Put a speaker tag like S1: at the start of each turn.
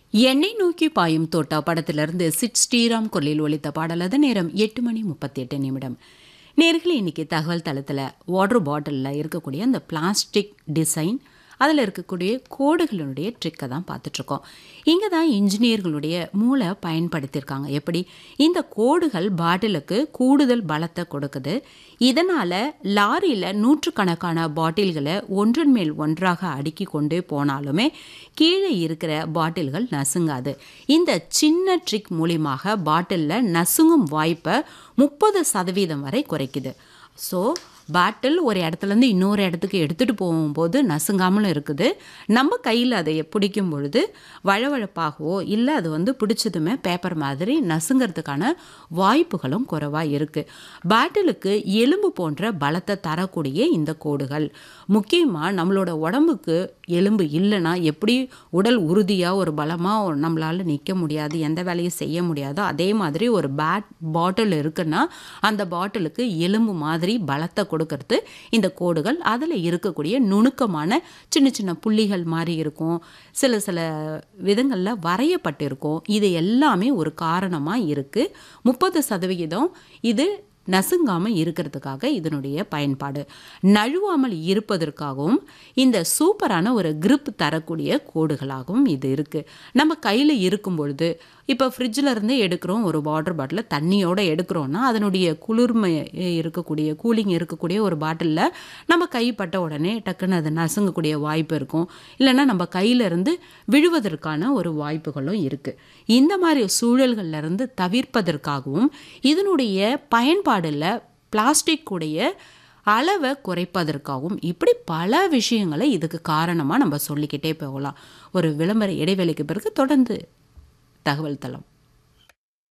S1: எண்ணெய் நோக்கி பாயும் தோட்டா படத்திலிருந்து சிட் ஸ்ரீராம் குரலில் ஒலித்த பாடலது நேரம் எட்டு மணி முப்பத்தி எட்டு நிமிடம் நேர்களே இன்னைக்கு தகவல் தளத்தில் வாட்டர் பாட்டிலில் இருக்கக்கூடிய அந்த பிளாஸ்டிக் டிசைன் அதில் இருக்கக்கூடிய கோடுகளுடைய ட்ரிக்கை தான் பார்த்துட்ருக்கோம் இங்கே தான் இன்ஜினியர்களுடைய மூளை பயன்படுத்தியிருக்காங்க எப்படி இந்த கோடுகள் பாட்டிலுக்கு கூடுதல் பலத்தை கொடுக்குது இதனால் லாரியில் நூற்றுக்கணக்கான பாட்டில்களை ஒன்றன் மேல் ஒன்றாக அடுக்கி கொண்டு போனாலுமே கீழே இருக்கிற பாட்டில்கள் நசுங்காது இந்த சின்ன ட்ரிக் மூலியமாக பாட்டிலில் நசுங்கும் வாய்ப்பை முப்பது சதவீதம் வரை குறைக்குது ஸோ பாட்டில் ஒரு இடத்துலேருந்து இன்னொரு இடத்துக்கு எடுத்துகிட்டு போகும்போது நசுங்காமலும் இருக்குது நம்ம கையில் அதை பிடிக்கும் பொழுது வழவழப்பாகவோ இல்லை அது வந்து பிடிச்சதுமே பேப்பர் மாதிரி நசுங்கிறதுக்கான வாய்ப்புகளும் குறைவாக இருக்குது பாட்டிலுக்கு எலும்பு போன்ற பலத்தை தரக்கூடிய இந்த கோடுகள் முக்கியமாக நம்மளோட உடம்புக்கு எலும்பு இல்லைன்னா எப்படி உடல் உறுதியாக ஒரு பலமாக நம்மளால் நிற்க முடியாது எந்த வேலையும் செய்ய முடியாதோ அதே மாதிரி ஒரு பேட் பாட்டில் இருக்குன்னா அந்த பாட்டிலுக்கு எலும்பு மாதிரி பலத்தை கொடுக்கறது இந்த கோடுகள் அதில் இருக்கக்கூடிய நுணுக்கமான சின்ன சின்ன புள்ளிகள் மாதிரி இருக்கும் சில சில விதங்களில் வரையப்பட்டிருக்கும் இது எல்லாமே ஒரு காரணமாக இருக்குது முப்பது சதவிகிதம் இது நசுங்காமல் இருக்கிறதுக்காக இதனுடைய பயன்பாடு நழுவாமல் இருப்பதற்காகவும் இந்த சூப்பரான ஒரு grip தரக்கூடிய கோடுகளாகவும் இது இருக்குது நம்ம கையில் இருக்கும் பொழுது இப்போ ஃப்ரிட்ஜில் இருந்து எடுக்கிறோம் ஒரு வாட்டர் பாட்டில் தண்ணியோடு எடுக்கிறோன்னா அதனுடைய குளிர்மை இருக்கக்கூடிய கூலிங் இருக்கக்கூடிய ஒரு பாட்டிலில் நம்ம கைப்பட்ட உடனே டக்குன்னு அது நசுங்கக்கூடிய வாய்ப்பு இருக்கும் இல்லைன்னா நம்ம கையிலேருந்து விழுவதற்கான ஒரு வாய்ப்புகளும் இருக்குது இந்த மாதிரி சூழல்கள்ல இருந்து தவிர்ப்பதற்காகவும் இதனுடைய பயன்பாடில் பிளாஸ்டிக் உடைய அளவை குறைப்பதற்காகவும் இப்படி பல விஷயங்களை இதுக்கு காரணமாக நம்ம சொல்லிக்கிட்டே போகலாம் ஒரு விளம்பர இடைவேளைக்கு பிறகு தொடர்ந்து தகவல் தளம்